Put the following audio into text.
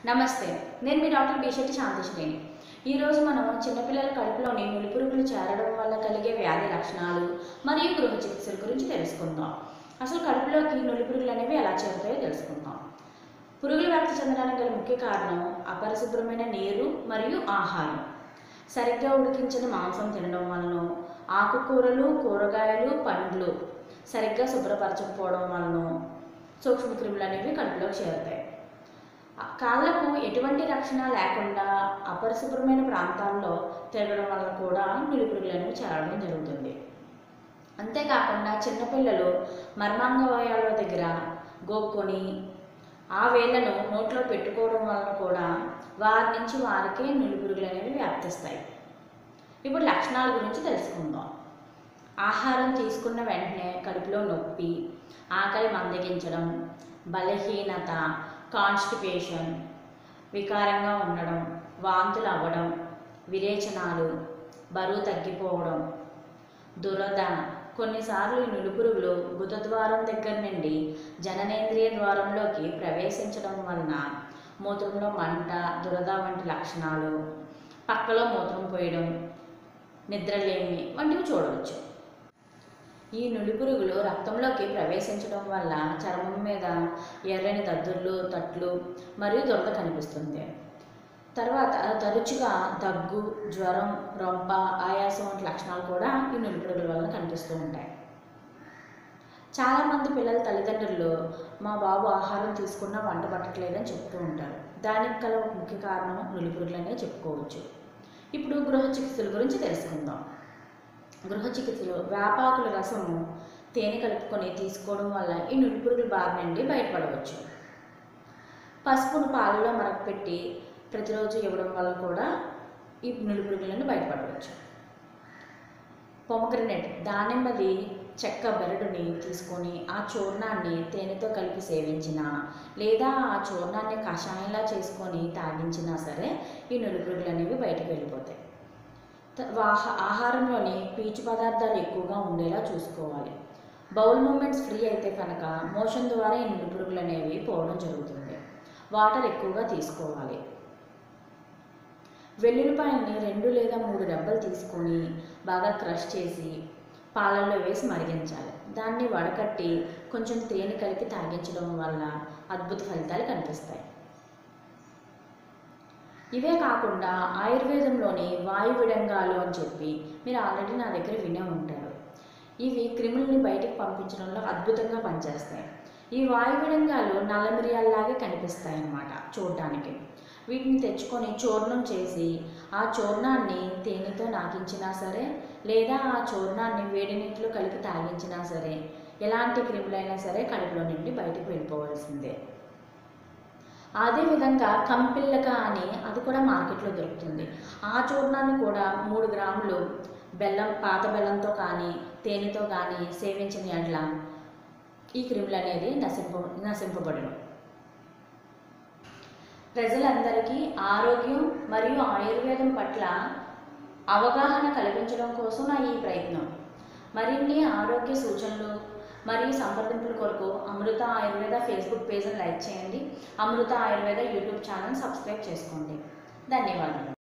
నమస్తే నేను మీ డాక్టర్ బిశెట్టి శాంతిశ్రేణి ఈరోజు మనం చిన్నపిల్లల కడుపులోని నులిపురుగులు చేరడం వల్ల కలిగే వ్యాధి లక్షణాలు మరియు గృహ చికిత్సల గురించి తెలుసుకుందాం అసలు కడుపులోకి నులిపురుగులు అనేవి ఎలా చేరుతాయో తెలుసుకుందాం పురుగులు వ్యాప్తి చెందడానికి గల ముఖ్య కారణం అపరిశుభ్రమైన నీరు మరియు ఆహారం సరిగ్గా ఉడికించిన మాంసం తినడం వలన ఆకుకూరలు కూరగాయలు పండ్లు సరిగ్గా శుభ్రపరచకపోవడం వలన సూక్ష్మక్రిములు అనేవి కడుపులోకి చేరుతాయి ఆ కాళ్ళకు ఎటువంటి రక్షణ లేకుండా అపరిశుభ్రమైన ప్రాంతాల్లో తిరగడం వల్ల కూడా నులిపురుగులు అనేవి చేరడం జరుగుతుంది అంతేకాకుండా చిన్నపిల్లలు మర్మాంగవయాల దగ్గర గోక్కొని ఆ వేళ్ళను నోట్లో పెట్టుకోవడం వలన కూడా వారి నుంచి వారికే నులిపురుగులు అనేవి వ్యాప్తిస్తాయి ఇప్పుడు లక్షణాల గురించి తెలుసుకుందాం ఆహారం తీసుకున్న వెంటనే కడుపులో నొప్పి ఆకలి మందగించడం బలహీనత కాన్స్టిపేషన్ వికారంగా ఉండడం వాంతులు అవ్వడం విరేచనాలు బరువు తగ్గిపోవడం దురద కొన్నిసార్లు ఈ నులిపురుగులు గుదద్వారం దగ్గర నుండి జననేంద్రియ ద్వారంలోకి ప్రవేశించడం వలన మూత్రంలో మంట దురద వంటి లక్షణాలు పక్కలో మూత్రం పోయడం నిద్రలేమి వంటివి చూడవచ్చు ఈ నులిపురుగులు రక్తంలోకి ప్రవేశించడం వల్ల చర్మం మీద ఎర్రని దద్దుర్లు తట్లు మరియు దురద కనిపిస్తుంది తర్వాత తరచుగా దగ్గు జ్వరం రొంప ఆయాసం వంటి లక్షణాలు కూడా ఈ నులిపురుగుల వలన కనిపిస్తూ ఉంటాయి చాలామంది పిల్లల తల్లిదండ్రులు మా బాబు ఆహారం తీసుకున్నా వంట పట్టట్లేదని చెప్తూ ఉంటారు దానికి గల ఒక ముఖ్య కారణం నులిపురుగులనే చెప్పుకోవచ్చు ఇప్పుడు గృహ చికిత్సల గురించి తెలుసుకుందాం గృహ చికిత్సలో వేపాకుల రసము తేనె కలుపుకొని తీసుకోవడం వల్ల ఈ నులిపురుగుల బారి నుండి బయటపడవచ్చు పసుపును పాలలో మరగపెట్టి ప్రతిరోజు ఇవ్వడం వల్ల కూడా ఈ నులిపురుగులను బయటపడవచ్చు పొమగ్రనేట్ దానిమ్మది చెక్క బెరడుని తీసుకొని ఆ చూర్ణాన్ని తేనెతో కలిపి సేవించిన లేదా ఆ చూర్ణాన్ని కషాయంలా చేసుకొని తాగించినా సరే ఈ నులిపురుగులు అనేవి బయటకు వెళ్ళిపోతాయి త- వాహ- ఆహారంలోని పీచు పదార్థాలు ఎక్కువగా ఉండేలా చూసుకోవాలి బౌల్ మూమెంట్స్ ఫ్రీ అయితే కనుక మోషన్ ద్వారా ఈ నులిపురుగులు అనేవి పోవడం జరుగుతుంది వాటర్ ఎక్కువగా తీసుకోవాలి వెల్లుల్లిపాయల్ని రెండు లేదా మూడు రెబ్బలు తీసుకొని బాగా క్రష్ చేసి పాలల్లో వేసి మరిగించాలి దాన్ని వడకట్టి కొంచెం తేనె కలిపి తాగించడం వల్ల అద్భుత ఫలితాలు కనిపిస్తాయి ఇవే కాకుండా ఆయుర్వేదంలోని వాయు విడంగాలు అని చెప్పి మీరు ఆల్రెడీ నా దగ్గర వినే ఉంటారు ఇవి క్రిములని బయటికి పంపించడంలో అద్భుతంగా పనిచేస్తాయి ఈ వాయు విడంగాలు నల్ల మిరియాల్లాగే కనిపిస్తాయి అన్నమాట చూడడానికి వీటిని తెచ్చుకొని చూర్ణం చేసి ఆ చూర్ణాన్ని తేనెతో నాకించినా సరే లేదా ఆ చూర్ణాన్ని వేడి నీటిలో కలిపి తాగించినా సరే ఎలాంటి క్రిములైనా సరే కడుపులో నుండి బయటకు వెళ్ళిపోవాల్సిందే అదేవిధంగా కంపిల్లక అని అది కూడా మార్కెట్లో దొరుకుతుంది ఆ చూర్ణాన్ని కూడా మూడు గ్రాములు బెల్లం పాత బెల్లంతో కానీ తేనెతో కానీ సేవించిన ఎడ్ల ఈ క్రిములు అనేది నశింప నశింపబడును ప్రజలందరికీ ఆరోగ్యం మరియు ఆయుర్వేదం పట్ల అవగాహన కల్పించడం కోసం నా ఈ ప్రయత్నం మరిన్ని ఆరోగ్య సూచనలు మరియు సంప్రదింపుల కొరకు అమృత ఆయుర్వేద ఫేస్బుక్ పేజ్ని లైక్ చేయండి Amrutha Ayurveda YouTube channel subscribe చేసుకోండి ధన్యవాదాలు